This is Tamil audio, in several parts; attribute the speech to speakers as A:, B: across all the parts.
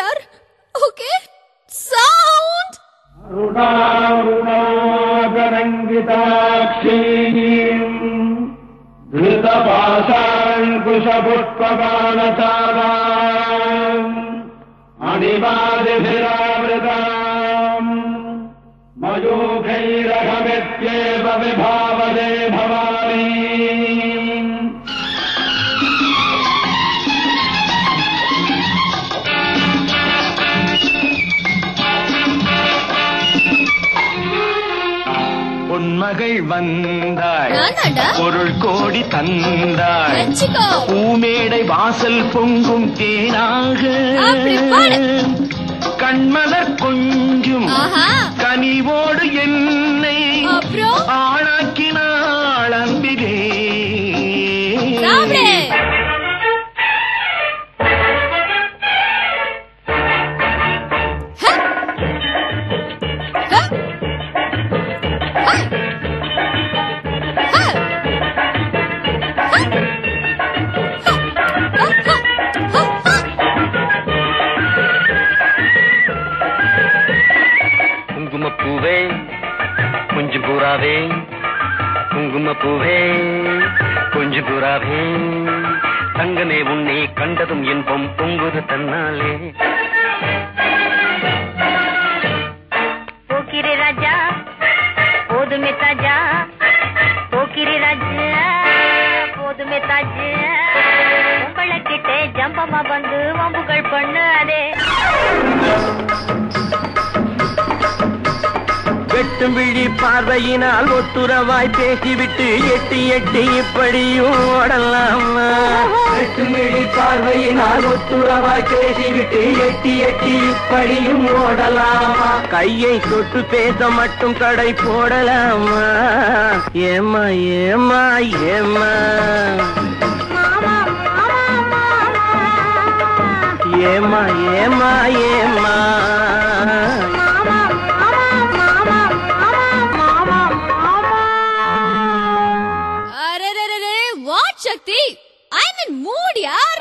A: यार ओके साउंड
B: रुणारुणागरङ्गिताक्षीम् धृतपाशाङ्कुशपुष्पबाणचालाम् अणिमादिभिरावृताम् मयूखैरघमित्येव विभावदे भवानी
C: பொன்மகள் வந்தாள்
A: நானாடா
C: பொருள் கோடி தந்தாள்
A: வச்சுக்கோ
C: பூமேடை வாசல் பொங்கும் தேனாக
A: அப்படி பாடு.
C: கண்மலர் கொஞ்சும்
A: ஆஹா
C: கனிவோடு என்னை
A: அப்புறம்
C: ஆளாக்கினாள் அன்பிலே
A: சாப்பிடு
C: குங்குமப்பூவே குஞ்சு புறாவே குங்குமப்பூவே குஞ்சு புறாவே தங்கமே உன்னை கண்டதும் இன்பம் பொங்குது தன்னாலே
D: போக்கிரி ராஜா போதுமே தாஜா போக்கிரி ராஜா போதுமே தாஜா உங்களை கிட்டே ஜம்பமா வந்து வம்புகள் பண்ணு அதே
C: வெட்டும் விழி பார்வையினால் ஒட்டுறவாய் பேசிவிட்டு எட்டி எட்டி இப்படியும் ஓடலாமா வெட்டும் விழி பார்வையினால் ஒட்டுறவாய் பேசிவிட்டு எட்டி எட்டி இப்படியும் ஓடலாமா கையை தொட்டு பேச மட்டும் கடை போடலாமா ஏமா ஏமா ஏமா ஏமா ஏமா ஏமா
A: अरे रे रे रे व्हाट शक्ति आई एम इन मूड यार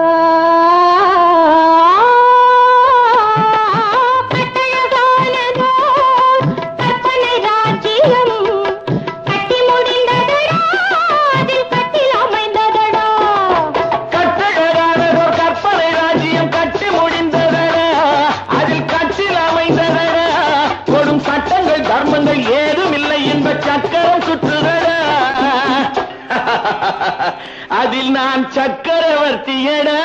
C: கட்டழகானதோர் கற்பனை ராஜ்யம் கட்டி முடிந்ததடா அதில் கட்டில் அமைந்ததடா கொடும் சட்டங்கள் தர்மங்கள் ஏதும் இல்லை என்ப சக்கரம் சுற்றுதடா அதில் நான் சக்கரவர்த்தியடா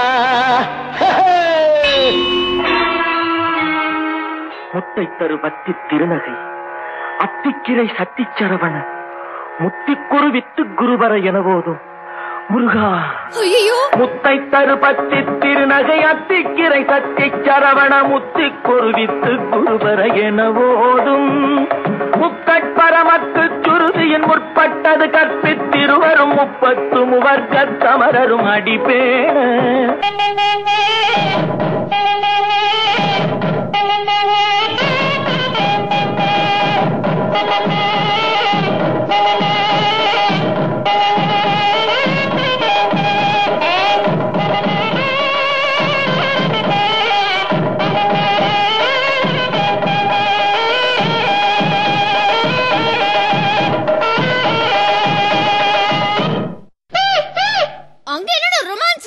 C: முட்டை தரு பத்தி திருநகை அத்திக்கிரை சத்திச்சரவண முத்திக்குரு வித்து குருவர என போதும் முருகா
A: ஐயோ
C: முத்தை தரு பத்தி திருநகை அத்திக்கிரை சத்தி சரவண முத்தி குருவித்து குருபர என ஓதும் முக்கட்பரமத்து சுருதியின் முற்பட்டது கற்பித்திருவரும் முப்பத்து முவர்க்க சமரரும் அடிப்பேன
A: அங்க என்னடா ரொமான்ஸ்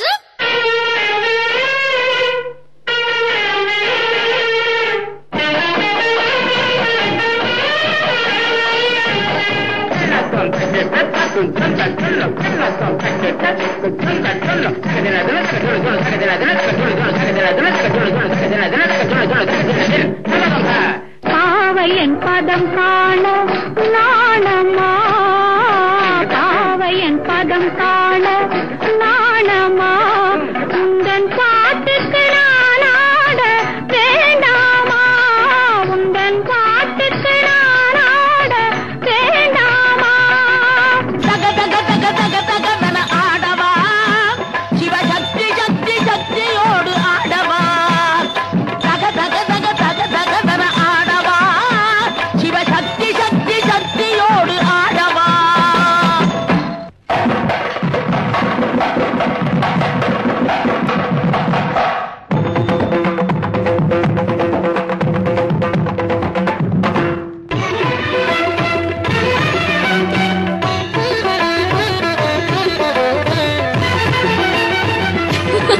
D: பாவையன் பதம் காண நாணமா பாவையன் பதம் காண நாணமா உந்தன் பாட்டுக்கு நான் ஆட வேண்டாமா உந்தன் பாட்டுக்கு நான் ஆட வேண்டாமா தக தக தக தக தகவன ஆடவா சிவசக்தி சக்தி சக்தியோடு ஆடவா தக தக தக தக தகவன ஆடவா சிவசக்தி சக்தி சக்தியோடு ஆடவா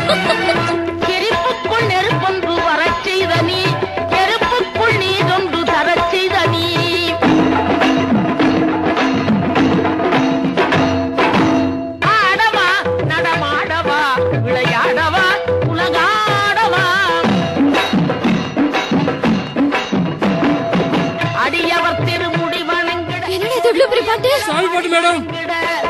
E: கிரிப்புக்குள் நெருப்பொன்று வரச் செய்த நீ நெருப்புக்குள் நீரொன்று தரச் செய்த நீ ஆடவா நடமாடவா விளையாடவா உலகாடவா அடியவர் திருமுடி வணங்கிட
A: என்ன இது இவ்வளவு பெரிய பாட்டு
F: சாமி பாட்டு மேடம்
E: வணங்கிட